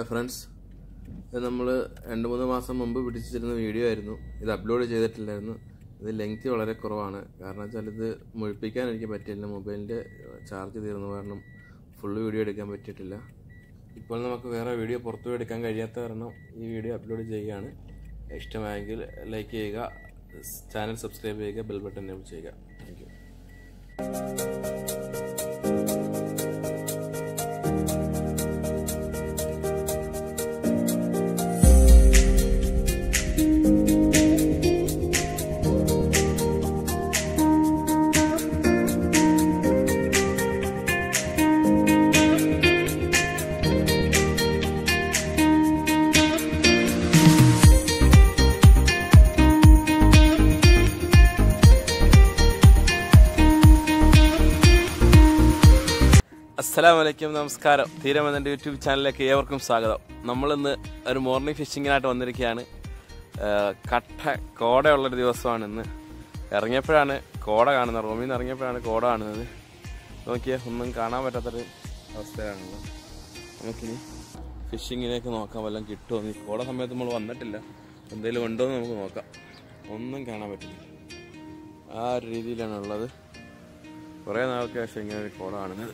friends ഇത് നമ്മൾ രണ്ട് മൂന്ന് മാസം മുമ്പ് പിടിച്ചിരുന്ന വീഡിയോ ആയിരുന്നു ഇത് അപ്ലോഡ് ചെയ്തിട്ടില്ലായിരുന്നു ഇത് ലെങ്ത് വളരെ കുറവാണ് കാരണം വെച്ചാൽ ഇത് മുഴിപ്പിക്കാൻ എനിക്ക് പറ്റിയില്ല മൊബൈലിൻ്റെ ചാർജ് തീർന്ന കാരണം ഫുള്ള് വീഡിയോ എടുക്കാൻ പറ്റിയിട്ടില്ല ഇപ്പോൾ നമുക്ക് വേറെ വീഡിയോ പുറത്തു എടുക്കാൻ കഴിയാത്ത കാരണം ഈ വീഡിയോ അപ്ലോഡ് ചെയ്യുകയാണ് ഇഷ്ടമായെങ്കിൽ ലൈക്ക് ചെയ്യുക ചാനൽ സബ്സ്ക്രൈബ് ചെയ്യുക ബെൽ ബട്ടൺ എനേബിൾ ചെയ്യുക താങ്ക് യു അസ്സലാം വലൈക്കും നമസ്കാരം തീരമെന്ന യൂട്യൂബ് ചാനലിലേക്ക് ഏവർക്കും സ്വാഗതം നമ്മളിന്ന് ഒരു മോർണിംഗ് ഫിഷിങ്ങിനായിട്ട് വന്നിരിക്കുകയാണ് ഏഹ് കട്ട കോടയുള്ളൊരു ദിവസമാണ് ഇന്ന് ഇറങ്ങിയപ്പോഴാണ് കോട കാണുന്നത് റൂമിൽ നിന്ന് ഇറങ്ങിയപ്പോഴാണ് കോട കാണുന്നത് നോക്കിയേ ഒന്നും കാണാൻ പറ്റാത്തൊരു അവസ്ഥയാണുള്ളത് നമുക്കിനി ഫിഷിങ്ങിലേക്ക് നോക്കാം വല്ലതും കിട്ടുമോ ഈ കോട സമയത്ത് നമ്മൾ വന്നിട്ടില്ല എന്തെങ്കിലും ഉണ്ടോ എന്ന് നമുക്ക് നോക്കാം ഒന്നും കാണാൻ പറ്റില്ല ആ ഒരു രീതിയിലാണ് ഉള്ളത് കുറേ നാൾക്ക് ശേഷം ഇങ്ങനെ ഒരു കോട കാണുന്നത്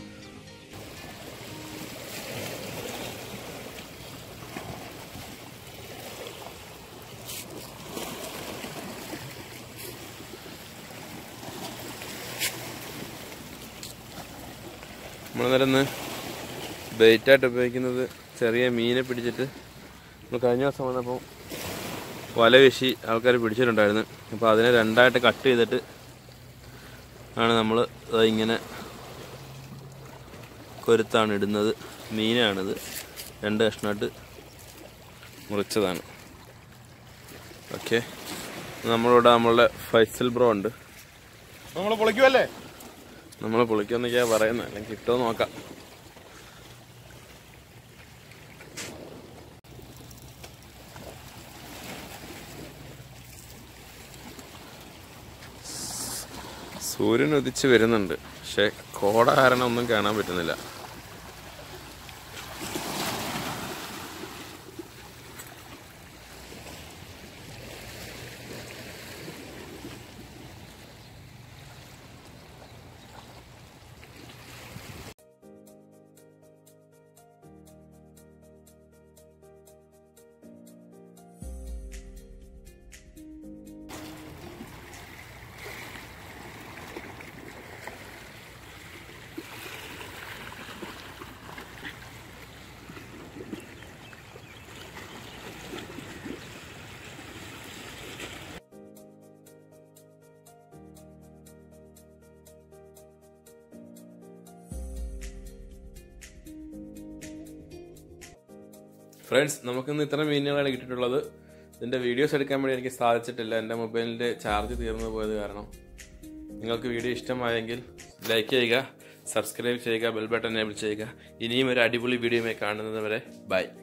നമ്മൾ നിരന്ന് ബെയ്റ്റായിട്ട് ഉപയോഗിക്കുന്നത് ചെറിയ മീനെ പിടിച്ചിട്ട് നമ്മൾ കഴിഞ്ഞ ദിവസം വന്നപ്പോൾ വല വീശി ആൾക്കാർ പിടിച്ചിട്ടുണ്ടായിരുന്നു അപ്പോൾ അതിനെ രണ്ടായിട്ട് കട്ട് ചെയ്തിട്ട് ആണ് നമ്മൾ ഇങ്ങനെ കൊരുത്താണ് ഇടുന്നത് മീനാണിത് രണ്ട് കഷ്ണമായിട്ട് മുറിച്ചതാണ് ഓക്കെ നമ്മളിവിടെ നമ്മളുടെ ഫൈസൽ ബ്രോ ഉണ്ട് നമ്മള് പൊളിക്കുമല്ലേ നമ്മൾ പൊളിക്കൊന്നൊക്കെയാ പറയുന്നത് അല്ലെങ്കിൽ കിട്ടുമോ നോക്കാം സൂര്യൻ ഉദിച്ച് വരുന്നുണ്ട് പക്ഷെ കോട കാരണം ഒന്നും കാണാൻ പറ്റുന്നില്ല ഫ്രണ്ട്സ് നമുക്കിന്ന് ഇത്ര മീനുകളാണ് കിട്ടിയിട്ടുള്ളത് ഇതിന്റെ വീഡിയോസ് എടുക്കാൻ വേണ്ടി എനിക്ക് സാധിച്ചിട്ടില്ല എൻ്റെ മൊബൈലിന്റെ ചാർജ് തീർന്നു പോയത് കാരണം നിങ്ങൾക്ക് വീഡിയോ ഇഷ്ടമായെങ്കിൽ ലൈക്ക് ചെയ്യുക സബ്സ്ക്രൈബ് ചെയ്യുക ബെൽ ബട്ടൺ എനേബിൾ ചെയ്യുക ഇനിയും ഒരു അടിപൊളി വീഡിയോയുമായി കാണുന്നത് വരെ ബൈ